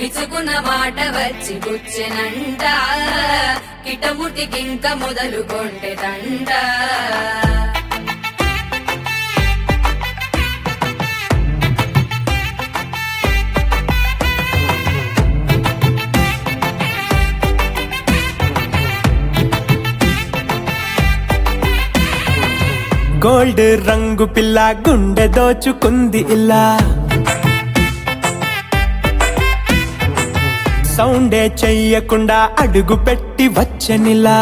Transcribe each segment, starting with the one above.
విసుగున మాట వచ్చి గుచ్చెనంట కిటముటికింక మొదలు కొంటెదంట గోల్డ్ రంగు పిల్ల గుండె దోచుకుంది ఇలా సౌండే చెయ్యకుండా అడుగు పెట్టి వచ్చనిలా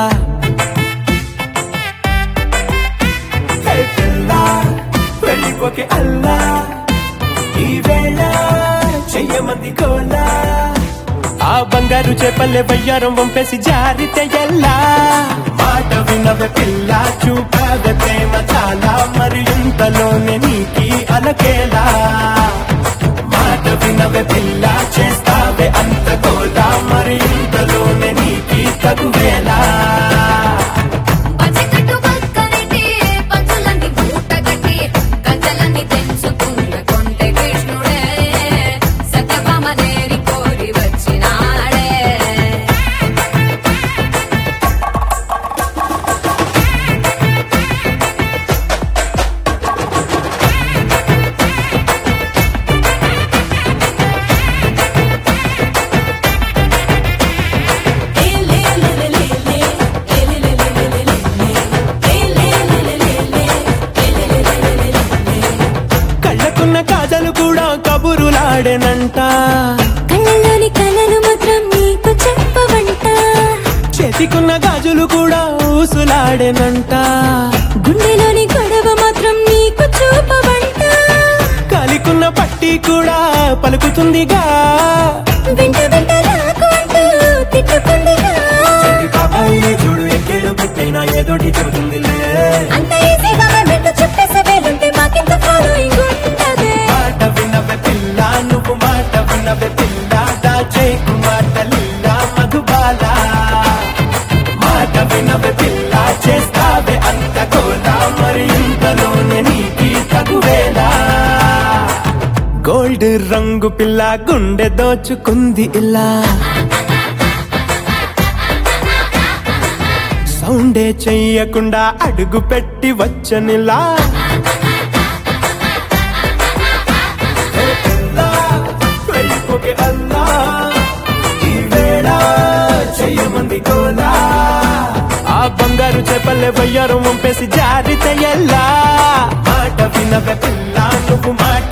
హే పిల్ల, వెళ్ళిపోకే అల్లా ఈ వేళ చెయ్యమంది కోలా ఆ బంగారు చేపల్లె వయ్యారం వంపేసి జారితే ఎల్లా మాట వినవే పిల్ల చూపావే ప్రేమ చాలా మరి ఇంతలోనే నీకి అలకేలా మాట వినవే పిల్ల చేస్తావే అంత గోలా మరి ఇంతలోనే నీకి తగువేలా పచ్చకట్టు పక్కనైతే పచ్చులన్నీ మూటగట్టి గంజలన్నీ తెంచుకున్న కొంటె కృష్ణుడే సత్యభామనేరి కోరి వచ్చినాడే కళ్ళకున్న కాజలు కూడా కబురులాడేనంట కళ్ళలోని కళలు మాత్రం నీకు చెప్పవంట చేతికున్న గాజులు కూడా ఊసులాడేనంట గుండెలోని గొడవ మాత్రం నీకు చూపవంట కలికున్న పట్టి కూడా పలుకుతుందిగా వెంట వెంట లాకు అంటూ తిట్టుకుందిగా చూడు ఎక్కేడు పెట్టైనా ఏదోటి చెబుతుందిలే అంత ఈజీగా వెంట చెప్పేసే వేలుంటే మాకెంత ఫాలోయింగ్ ఉంటదే మాట వినవే పిల్ల నువ్వు మాట వినవే పిల్ల దాచేకు మాట లీలా మధుబాల మాట వినవే పిల్ల చేస్తావే అంత కోలా మరి ఇంతలోనే నీకి తగువేలా గోల్డ్ రంగు పిల్ల గుండె దోచుకుంది ఇలా సౌండే చెయ్యకుండా అడుగు పెట్టి వచ్చనిలా ఏ పిల్ల, వెళ్ళిపోకే అల్లా, ఈ వేళ చెయ్యమంది కోలా. ఆ బంగారు చేపల్లె వయ్యారం వంపేసి జారితే ఎల్లా మాట వినవే పిల్ల నువ్వు మాట